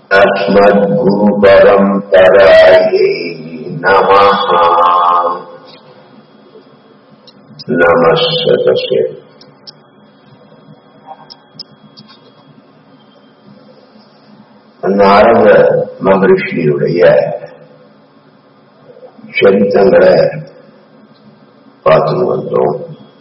अस्मद्गुरुपरम्परायै नमः नमः सदस्य நாரத மகரிஷியுடைய சரித்தங்களை பார்த்து வந்தோம்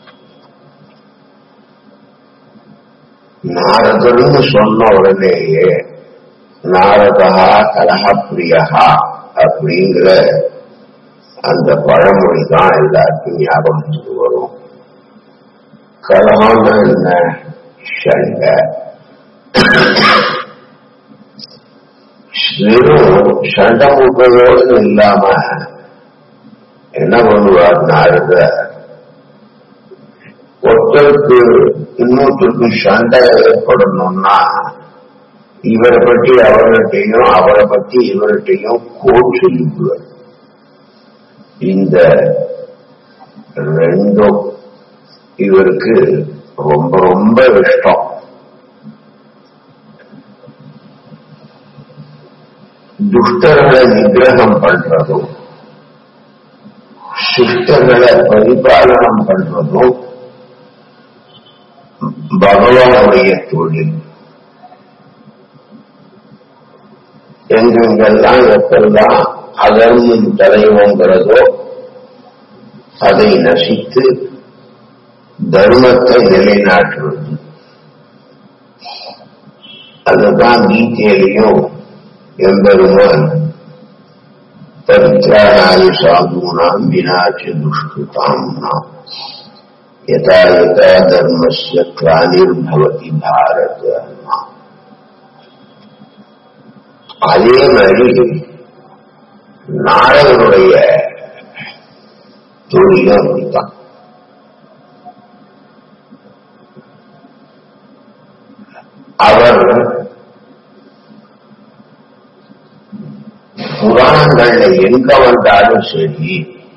நாரதர்னு சொன்ன உடனேயே நாரதா கலகப்பிரியா அப்படிங்கிற அந்த பழமொழி தான் எல்லாருக்கும் ஞாபகத்துக்கு வரும் கலகம்னா என்ன சண்டை வெறும் சண்டை முட்டதோடு இல்லாம என்ன பண்ணுவார் நாரத ஒருத்தருக்கு இன்னொருத்தருக்கு சண்டை ஏற்படணும்னா இவரை பற்றி அவர்கிட்டையும் அவரை பற்றி இவர்கிட்டையும் கோட் சொல்லிக்குவார் இந்த ரெண்டும் இவருக்கு ரொம்ப ரொம்ப இஷ்டம் துஷ்டர்களை நிகிரகம் பண்றதும் சிஷ்டர்களை பரிபாலனம் பண்றதும் பகவானுடைய தொழில் எங்கெங்கெல்லாம் எப்பெல்லாம் அதர்மம் தலைவோங்கிறதோ அதை நசித்து தர்மத்தை நிலைநாட்டுவது அதுதான் கீதையிலையும் எம்பெருமான் பரித்ராணாய சாதுனாம் வினாச்ச துஷ்கிருதாம் நாம் யதா யதா தர்மஸ்ய கிளானிர்பவதி பாரத அதே மாதிரி நாரதனுடைய தொழிலும் அப்படித்தான் அவர் புராணங்கள்ல எங்க வந்தாலும் சரி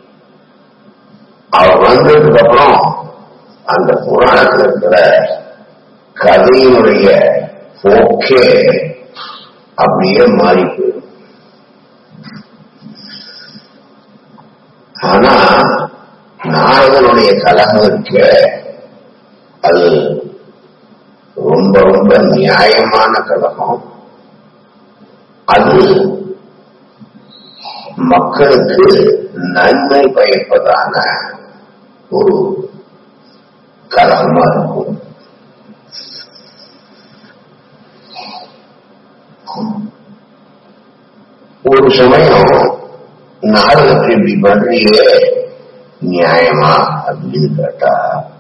அவர் வந்ததுக்கு அப்புறம் அந்த புராணத்தில் இருக்கிற கதையினுடைய போக்கே அப்படியே மாறி போயிடும் ஆனா நாரதனுடைய கலகம் இருக்க அது ரொம்ப ரொம்ப நியாயமான கலகம் அது மக்களுக்கு நன்மை பயப்பதான ஒரு கலகமா இருக்கும் ஒரு சமயம் நாடகத்தை இப்படி பண்றியே நியாயமா அப்படின்னு கேட்டா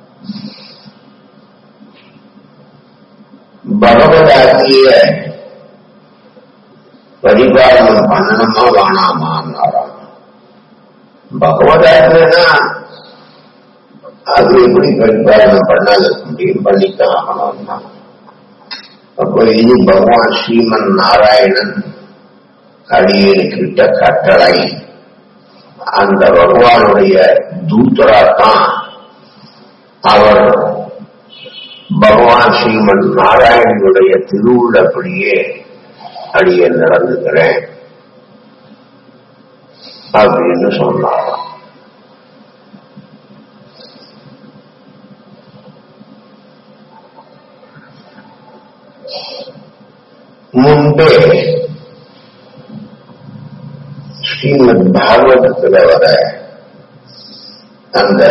பகவதாகிய பரிபாலனம் பண்ணணுமா வேணாமான்னாராம் பகவதாத்மனா அது எப்படி பரிபாலனம் பண்ணாத முடியும் பண்ணித்தான் ஆகணும்னா அப்போ இது பகவான் ஸ்ரீமன் நாராயணன் அடியேனுக்கிட்ட கட்டளை அந்த பகவானுடைய தூத்தராத்தான் அவர் பகவான் ஸ்ரீமன் நாராயணனுடைய திருவுள்ளப்படியே அடியே நடந்துக்கிறேன் அப்படின்னு சொன்னாராம் முன்பே ஸ்ரீமத் பாகவதத்துல வர அந்த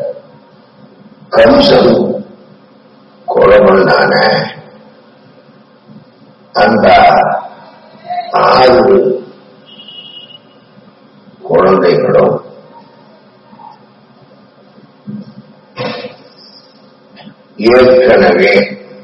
கம்சன் கொலமன்னான அந்த ஆறு குழந்தைகளும் ஏற்கனவே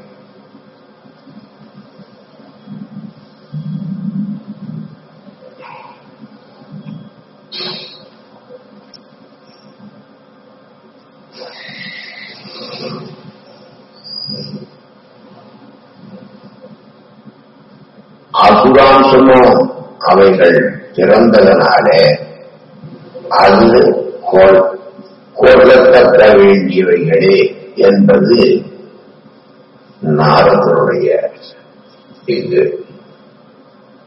அசுராம்சமும் அவைகள் பிறந்ததனாலே அது கொல்- கொல்லத்தக்க வேண்டியவைகளே என்பது நாரதனுடைய இது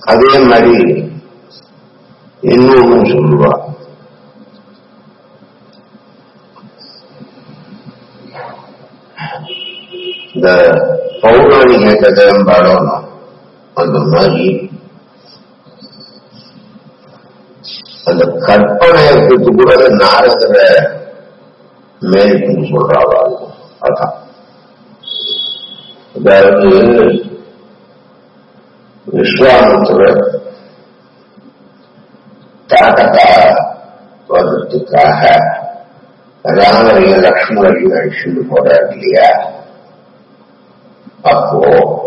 அதே மாதிரி இன்னொன்னு சொல்லுவா இந்த பௌராணிக கதையும் பாடணும் அந்த மாதிரி அந்த கற்பனையத்துக்கு கூட நாரதர மேற்குன்னு சொல்றாங்க அதான் அதாவது விஸ்வாமித்திரர் தாத்தா வர்றதுக்காக ராமரையும் லக்ஷ்மணையும் அழிச்சுட்டு போறாரு இல்லையா அப்போ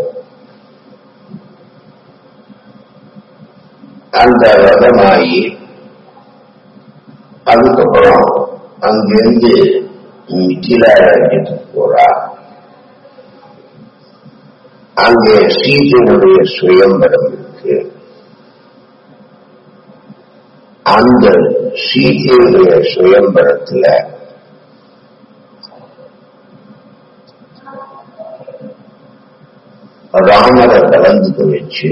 அந்த ரதமாயி அதுக்கப்புறம் அங்கிருந்து மிथिला ராஜ்யத்துக்கு போறா அங்கே சீதையினுடைய சுயம்பரம் இருக்கு அந்த சீதையுடைய சுயம்பரத்துல ராமரை கலந்துக்க வச்சு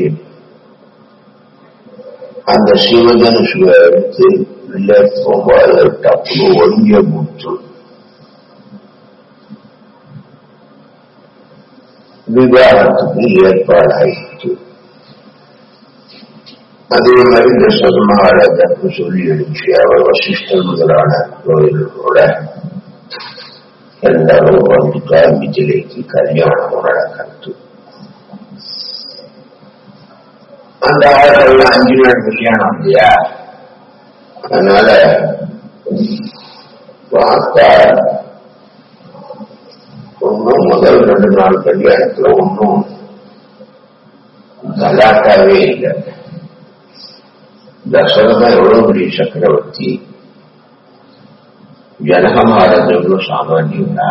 அந்த சிவதனுஷுவை எடுத்து இல்லை போகும்போது டப்புனு ஒழிய முற்று விவாகத்துக்கு ஏற்பாடாயிற்று அதே மாதிரி இந்த சதுமாரதற்கு சொல்லி அனுப்பிச்சு அவர் வசிஷ்டர் முதலான கோயில்களோட எல்லாரும் வந்துட்டா மிதிலைக்கு கல்யாணம் நடக்கிறது அந்த ஆளுகள் அஞ்சு நாள் கல்யாணம் இல்லையா அதனால பார்த்தா ஒன்றும் முதல் ரெண்டு நாள் கல்யாணத்துல ஒன்றும் கலாட்டாவே இல்லை தசரதன் எவ்வளவு பெரிய சக்கரவர்த்தி ஜனகமாரது எவ்வளவு சாமானியம்னா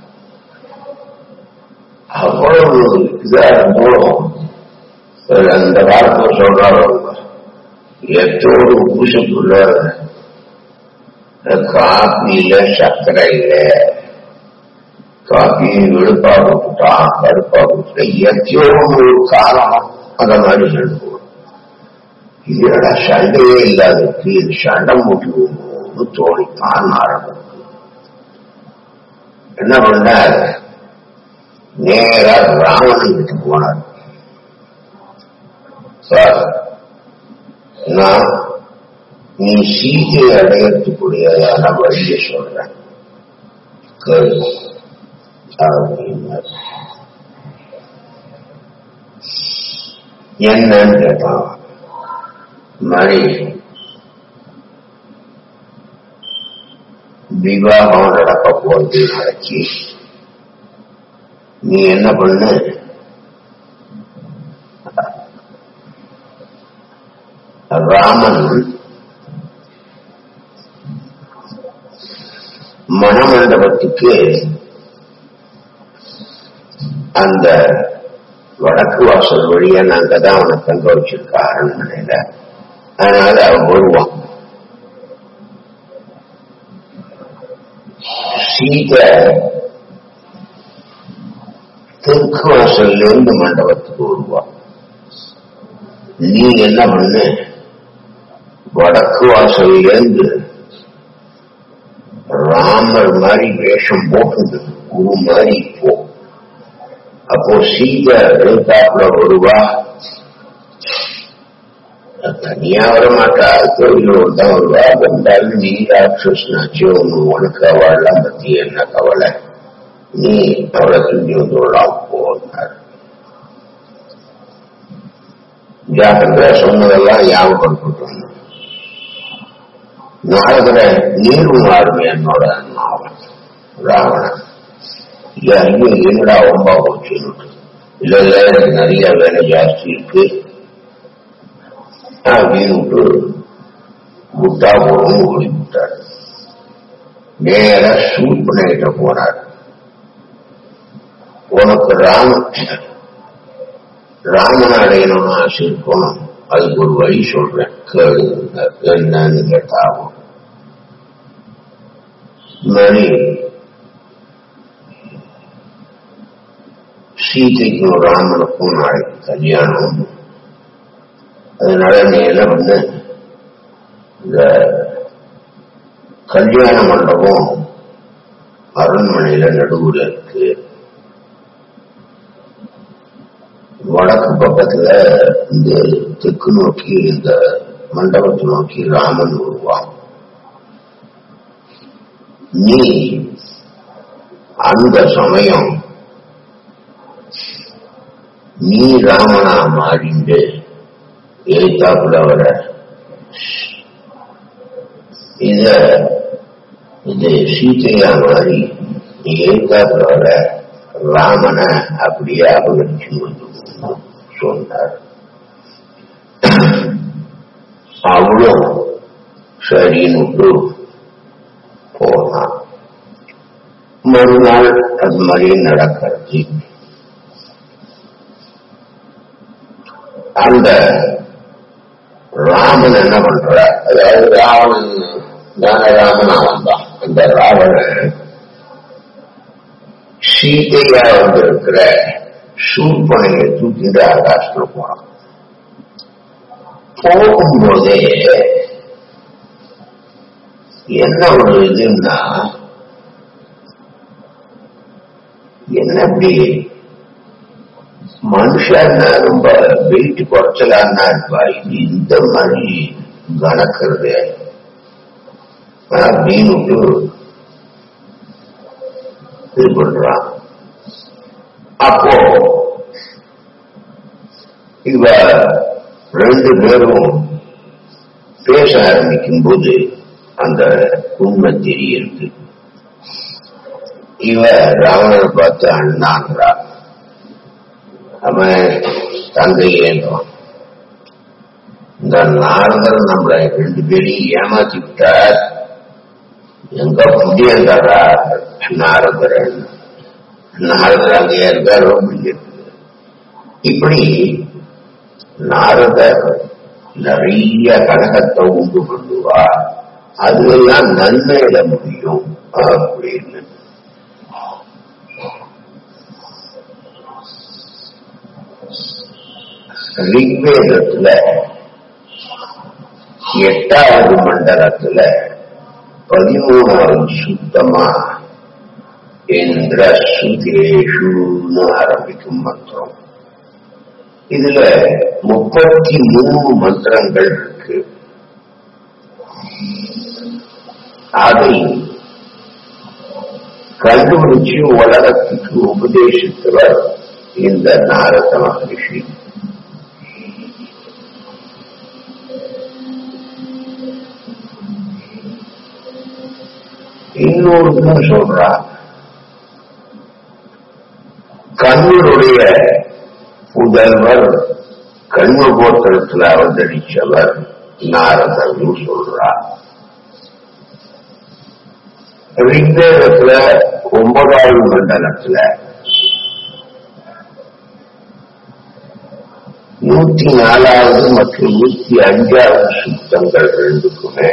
அவ்வளவு இதா இருந்தோம் அந்த வார்த்தை சொல்றாரு எத்தோடு பூசத்துள்ள காப்பியில சர்க்கரை இல்லை காப்பி வெளுப்பா போட்டுட்டான் கருப்பா போட்டுட்டா எத்தையோ ஒரு காலம் அந்த மாதிரி சொல்லுவோம் இதோட சண்டையே இல்லாததுக்கு இது சண்டை மூட்டு தோணித்தான் ஆரம்பிக்கும் என்ன பண்ணார் நேரா ராவணன் கிட்ட போனார் சார் நான் நீ சீதை அடையத்துக்குரியதான வழியை சொல்றேன் கேளு அப்படின்னார் என்னன்னு கேட்டான் மணி விவாகம் நடக்க போறது நாளைக்கு நீ என்ன பண்ணு ராமன் மணமண்டபத்துக்கு அந்த வடக்கு வாசல் வழியா நாங்க தான் அவனை தங்க வச்சிருக்க அரண்மனையில அதனால அவன் வருவான் சீதை தெற்கு வாசல்ல இருந்து மண்டபத்துக்கு வருவான் நீ என்ன பண்ணு வடக்கு வாசல்ல இருந்து ராமர் மாதிரி வேஷம் போட்டுது குரு மாதிரி போ அப்போ சீதை எழுத்தாப்புல வருவா தனியா வர மாட்டா கோயிலோடு தான் வருவா வந்தாலும் நீ ராட்சஸ்னாச்சு ஒண்ணு உனக்கு அவள்லாம் பத்தி என்ன கவலை நீ அவளை தூக்கி வந்து விடலாம் போனார் ஜாக்கிரதை சொன்னதெல்லாம் ஞாபகப்படுத்தணும் நாரதர நீர்வு நாடுமே என்னோட நாவன் ராவணன் இல்ல ஐயோ என்னடா ரொம்ப போச்சு இல்ல இல்ல எனக்கு நிறைய வேலை ஜாஸ்தி இருக்கு அப்படின்னு விட்டு முட்டா போடணும் ஓடி விட்டார் நேர சூழ்நிலைகிட்ட போனார் உனக்கு ராம ராமன் அடையணும்னு ஆசை இருக்கணும் அதுக்கு ஒரு வழி சொல்றேன் கேளுங்க என்னன்னு கேட்டாகும் மணி சீதைக்கும் ராமனுக்கும் நாளைக்கு கல்யாணம் அதனால நேரம் வந்து இந்த கல்யாண மண்டபம் அரண்மனையில நடுவுல இருக்கு வடக்கு பக்கத்துல இந்த தெற்கு நோக்கி இந்த மண்டபத்தை நோக்கி ராமன் வருவான் நீ அந்த சமயம் நீ ராமனா மாறிண்டு எழுத்தாப்புல வர இத இது சீதையா மாறி நீ எழுத்தாப்புல வர ராமனை அப்படியே அபகரிச்சு வந்து சொன்னார் அவளும் சரின்னு போனான் மறுநாள் அது மாதிரி நடக்கிறது அந்த ராமன் என்ன பண்ற அதாவது ராவணன் தான ராமனா வந்தான் அந்த ராவணன் சீதையா வந்திருக்கிற சூர்பனையை தூக்கிட்டு ஆகாசத்துல போனான் போகும்போதே என்ன ஒரு இதுன்னா என்ன இப்படி மனுஷன்னா ரொம்ப வெயிட் குறைச்சலான்னா இருப்பா இது இந்த மாதிரி கணக்கிறது அப்படின்னு இது பண்றான் அப்போ இவ ரெண்டு பேரும் பேச ஆரம்பிக்கும் போது அந்த உண்மை தெரியுது இவ ராவணனை பார்த்து அண்ணாங்கிறா அவன் தங்கையேன்றான் இந்த நாரதர் நம்மளை ரெண்டு பேரையும் ஏமாத்தி விட்டார் எங்க புதியங்காரா நாரதரன் நாரதர் அங்கேயே இருக்கார் ரொம்ப இப்படி நாரதர் நிறைய கழகத்தை உண்டு பண்ணுவா அதுவெல்லாம் நன்மையில முடியும் அப்படின்னு ரிக்வேதத்துல எட்டாவது மண்டலத்துல பதிமூணாவது சுத்தமா என்ற சுதேஷுன்னு ஆரம்பிக்கும் மந்திரம் இதுல முப்பத்தி மூணு மந்திரங்கள் இருக்கு அதை கண்டுபிடிச்சு உலகத்துக்கு உபதேசித்தவர் இந்த நாரத மகரிஷி இன்னொரு சொல்றா கண்ணனுடைய புதல்வர் கண்ம கோத்திரத்தில் அவதரிச்சவர் நாரதர்னு சொல்றார் ரிக்வேதத்துல ஒன்பதாவது மண்டலத்துல நூத்தி நாலாவது மற்றும் நூத்தி அஞ்சாவது சுத்தங்கள் ரெண்டுக்குமே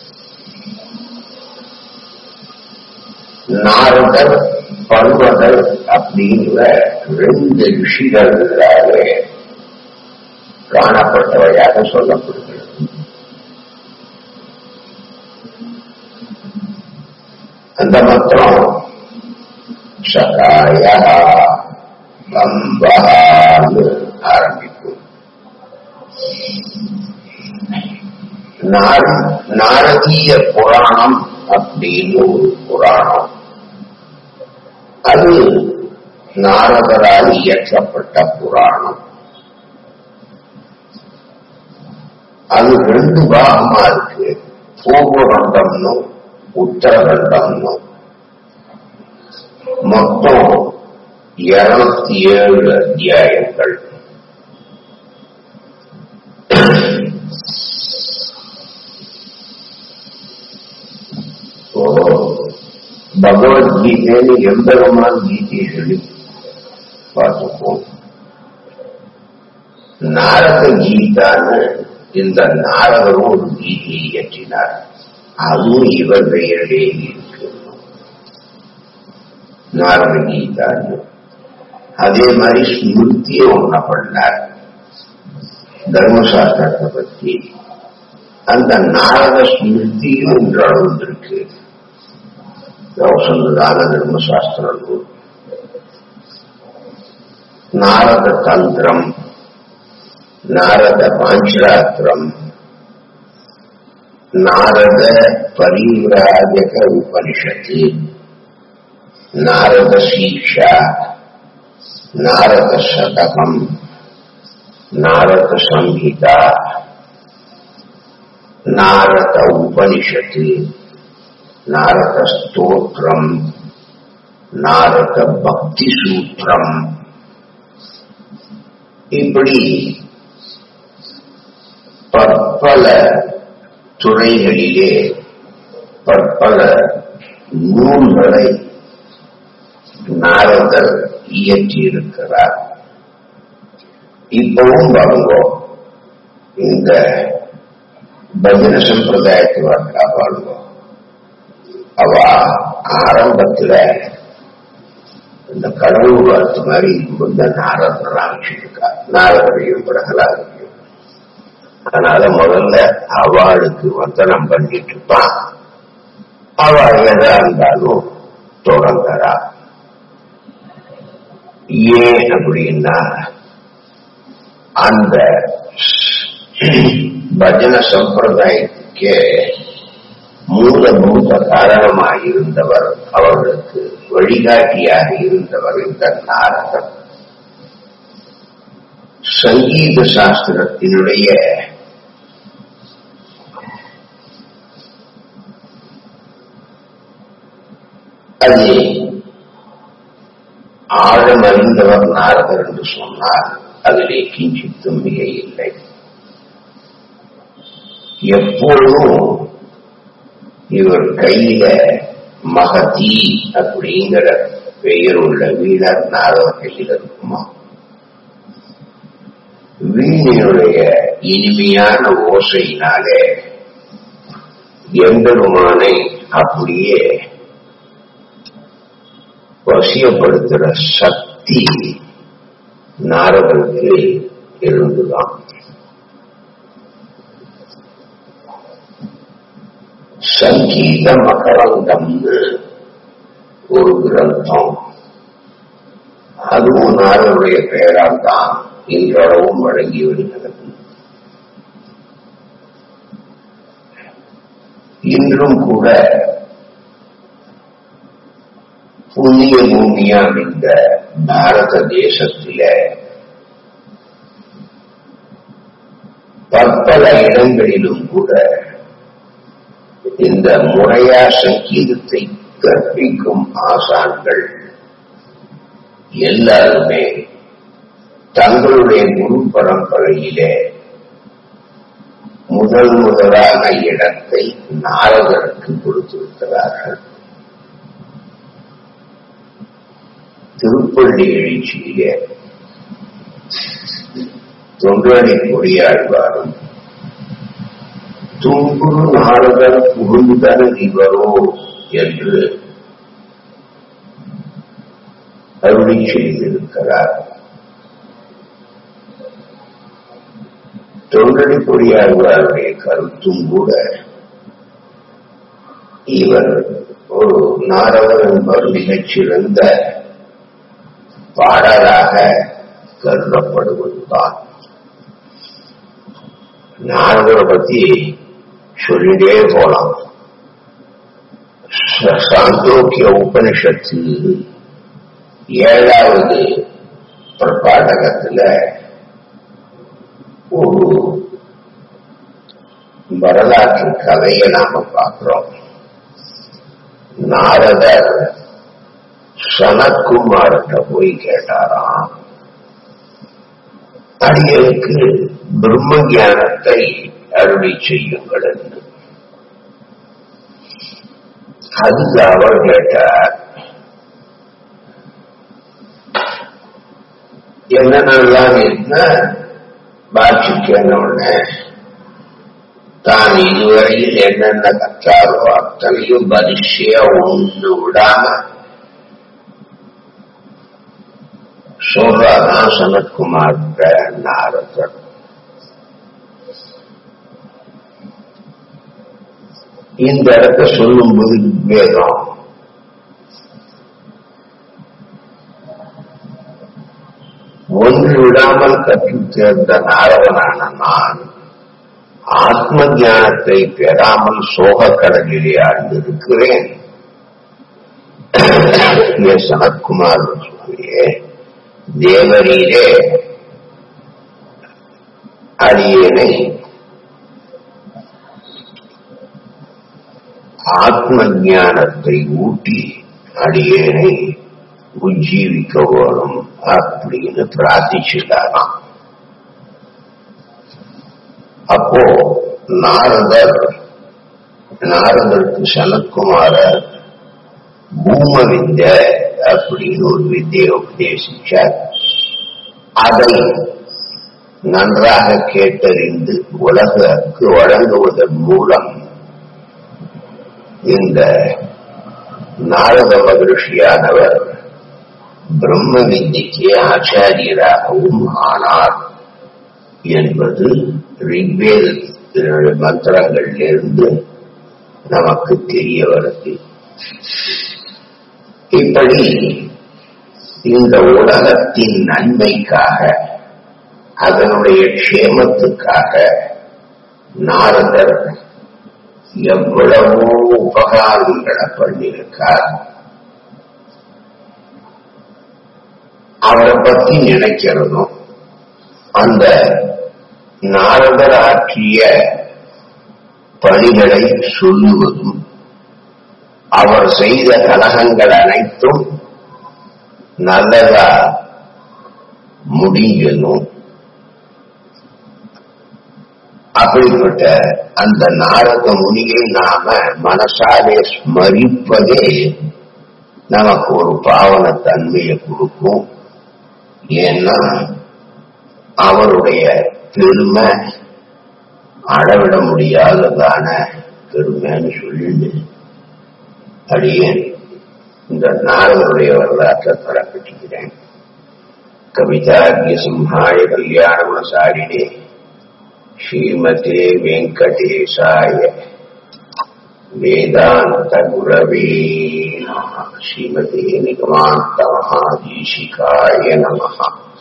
நாரதர் பர்வதர் அப்படிங்கிற ரெண்டு ரிஷிகளாலே காணப்பட்டவையாக சொல்லப்படுகிறது அந்த மந்திரம் சகாய கம்பகான்னு ஆரம்பிக்கும் நாரதீய புராணம் அப்படின்னு ஒரு புராணம் அது நாரதரால் இயற்றப்பட்ட புராணம் அது ரெண்டு பாகமா இருக்கு பூர்வகண்டம்னு உத்தரகண்டம்னு மொத்தம் இருநூத்தி ஏழு அத்தியாயங்கள் பகவத்கீதைன்னு எம்பெருமான் கீதையை சொல்லி பார்த்துப்போம் நாரத கீதான்னு இந்த நாரதரும் ஒரு கீதையை இயற்றினார் அதுவும் இவர் பெயரிலே இருக்கு நாரத கீதான்னு அதே மாதிரி ஸ்மிருதியை ஒண்ண பண்ணார் தர்மசாஸ்திரத்தை பத்தி அந்த நாரத ஸ்மிருதியும் இன்றளவும் இருக்கு சொன்னதான தர்மசாஸ்திர நூல் நாரத தந்திரம் நாரத பாஞ்சராத்திரம் நாரத பரிவிராஜக உபனிஷத்து நாரத சீக்ஷா நாரத சதகம் நாரத சம்ஹிதா நாரத உபனிஷத்து நாரத ஸ்தோத்திரம் நாரத பக்தி சூத்திரம் இப்படி பற்பல துறைகளிலே பற்பல நூல்களை நாரதர் இயற்றியிருக்கிறார் இப்பவும் பாருங்க இந்த பஜன சம்பிரதாயத்தை வரா பாருங்க அவ ஆரம்பத்துல இந்த கடவுள் வாழ்த்து மாதிரி இந்த நாரதர் ஆரம்பிச்சிருக்கா நாரதரையும் பிரகலாதையும் அதனால முதல்ல அவளுக்கு வந்தனம் பண்ணிட்டு இருப்பான் அவ எதா இருந்தாலும் தொடங்குறா ஏன் அப்படின்னா அந்த பஜன சம்பிரதாயத்துக்கே மூலபூத காரணமாக இருந்தவர் அவர்களுக்கு வழிகாட்டியாக இருந்தவர் இந்த நாரதர் சங்கீத சாஸ்திரத்தினுடைய அது ஆழமறிந்தவர் நாரதர் என்று சொன்னார் அதிலே கிஞ்சித்தும் மிக இல்லை எப்பொழுதும் இவர் கையில மகதி அப்படிங்கிற பெயர் உள்ள வீணர் நாரதர் கையில் இருக்குமா வீணினுடைய இனிமையான ஓசையினாலே எம்பெருமானை அப்படியே வசியப்படுத்துற சக்தி நாரதருக்கு இருந்துதான் சங்கீத மகரந்தம்னு ஒரு கிரந்தம் அதுவும் நாரதருடைய பெயரால் தான் இன்றளவும் வழங்கி வருகிறது இன்றும் கூட புண்ணிய பூமியான இந்த பாரத தேசத்தில பற்பல இடங்களிலும் கூட இந்த முறையா சங்கீதத்தை கற்பிக்கும் ஆசான்கள் எல்லாருமே தங்களுடைய குரு பரம்பரையிலே முதல் முதலான இடத்தை நாரதருக்கு கொடுத்திருக்கிறார்கள் திருப்பள்ளி எழுச்சியிலே தொண்டனை கொடியாழ்வாரும் துன்புறு நாரதர் புகுந்தன இவரோ என்று அருளி செய்திருக்கிறார் தொண்டடி பொறியாழ்வாருடைய கருத்தும் கூட இவர் ஒரு நாரதர் என்பவர் மிகச்சிறந்த பாடலாக கருதப்படுவதுதான் நாரதரை பத்தி சொல்லிட்டே போலாம் சாந்தோக்கிய உபனிஷத்து ஏழாவது பிரபாடகத்துல ஒரு வரலாற்று கதையை நாம பார்க்கிறோம் நாரதர் சனத்குமார்கிட்ட போய் கேட்டாராம் அடியனுக்கு பிரம்ம ஞானத்தை அருளி செய்யுங்கள் என்று அதுக்கு அவர் கேட்டார் என்னென்னலாம் என்ன பாட்சிக்கன உடனே தான் இதுவரையில் என்னென்ன கற்றாரோ அத்தனையும் பரிசையா ஒண்ணு விடாம சொல்றாதான் சனத்குமார் நாரதர் இந்த இடத்த சொல்லும்போது வேதம் ஒன்று விடாமல் கற்றுத் தேர்ந்த நாரதனான நான் ஆத்ம ஞானத்தை பெறாமல் சோக கடலிலே ஆழ்ந்திருக்கிறேன் ஏ சனத்குமார் சுவாமியே தேவரீரே அடியேனை ஆத்ம ஞானத்தை ஊட்டி அடியேனை உஜ்ஜீவிக்க வேணும் அப்படின்னு பிரார்த்திச்சுட்டாராம் அப்போ நாரதர் நாரதருக்கு சனத்குமாரர் பூம விந்த அப்படின்னு ஒரு வித்தியை உபதேசிச்சார் அதை நன்றாக கேட்டறிந்து உலகுக்கு வழங்குவதன் மூலம் இந்த நாரத மகிழ்ச்சியானவர் பிரம்ம வித்திக்கு ஆச்சாரியராகவும் ஆனார் என்பது ரிக்வேத மந்திரங்களிலிருந்து நமக்கு தெரிய வருது இப்படி இந்த உலகத்தின் நன்மைக்காக அதனுடைய க்ஷேமத்துக்காக நாரதர் எவ்வளவோ உபகாரங்களை பண்ணியிருக்கார் அவரை பத்தி நினைக்கிறதும் அந்த நாரதர் ஆற்றிய பணிகளை சொல்லுவதும் அவர் செய்த கலகங்கள் அனைத்தும் நல்லதா முடிஞ்சதும் அப்படிப்பட்ட அந்த நாரத முனியை நாம மனசாலே ஸ்மரிப்பதே நமக்கு ஒரு பாவன தன்மையை கொடுக்கும் ஏன்னா அவருடைய பெருமை அளவிட முடியாததான பெருமைன்னு சொல்லி அடியேன் இந்த நாரதருடைய வரலாற்றை தரப்பட்டிருக்கிறேன் கவிதாகிய சிம்ஹாய கல்யாண குணசாரிணே ஸ்ரீமதே வெங்கடேசாய வேதாந்த குரவே நம ஸ்ரீமதே நிகமாந்த மகாதீஷிகாய நமஹா